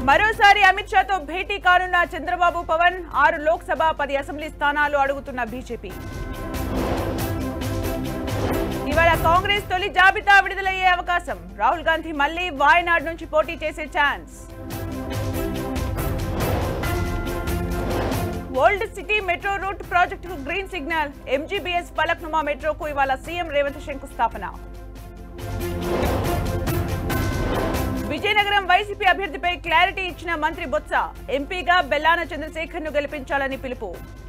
మరోసారి అమిత్ షాతో భేటీ కానున్న చంద్రబాబు పవన్ ఆరు లోక్సభ పది అసెంబ్లీ స్థానాలు అడుగుతున్న బీజేపీ ఇవాళ కాంగ్రెస్ తొలి జాబితా విడుదలయ్యే అవకాశం రాహుల్ గాంధీ మళ్లీ వాయనాడ్ నుంచి పోటీ చేసే chance old city metro route ప్రాజెక్టుకు గ్రీన్ సిగ్నల్ ఎంజీబీఎస్ ఫలక్నుమా మెట్రోకు ఇవాళ సీఎం రేవంత్ శంకుస్థాపన విజయనగరం వైసీపీ అభ్యర్థిపై క్లారిటీ ఇచ్చిన మంత్రి బొత్స ఎంపీగా బెల్లాన చంద్రశేఖర్ ను గెలిపించాలని పిలుపు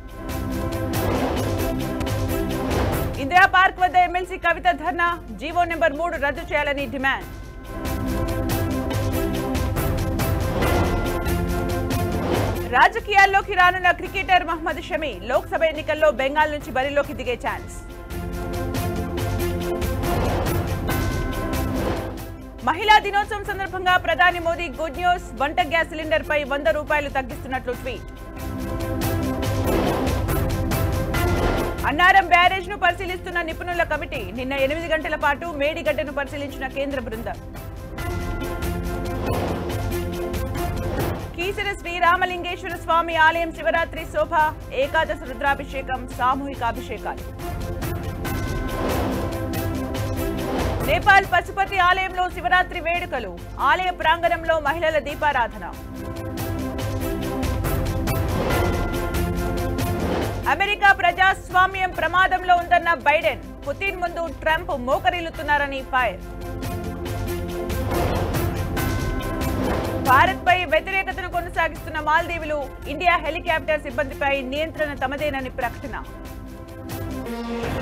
ఇందిరా పార్క్ వద్ద MLC Kavitha dharna GO number మూడు రద్దు చేయాలని డిమాండ్ రాజకీయాల్లోకి రానున్న క్రికెటర్ మహమ్మద్ షమి లోక్సభ ఎన్నికల్లో బెంగాల్ నుంచి బరిలోకి దిగే ఛాన్స్ మహిళా దినోత్సవం సందర్భంగా ప్రధాని మోదీ గుడ్ న్యూస్ వంట గ్యాస్ సిలిండర్ పై వంద రూపాయలు తగ్గిస్తున్నట్లు ట్వీట్ అన్నారం బ్యారేజ్ ను పరిశీలిస్తున్న నిపుణుల కమిటీ నిన్న ఎనిమిది గంటల పాటు మేడిగడ్డను పరిశీలించిన కేంద్ర బృందం కీసర శ్రీరామలింగేశ్వర స్వామి ఆలయం శివరాత్రి శోభ ఏకాదశ రుద్రాభిషేకం సామూహిక అభిషేకాలు నేపాల్ పశుపతి ఆలయంలో శివరాత్రి వేడుకలు ఆలయ ప్రాంగణంలో మహిళల దీపారాధన అమెరికా ప్రజాస్వామ్యం ప్రమాదంలో ఉందన్న బైడెన్ పుతిన్ ముందు ట్రంప్ మోకరిల్లుతున్నారని ఫైర్ భారత్ పై వ్యతిరేకతను కొనసాగిస్తున్న మాల్దీవులు ఇండియా హెలికాప్టర్ సిబ్బందిపై నియంత్రణ తమదేనని ప్రకటన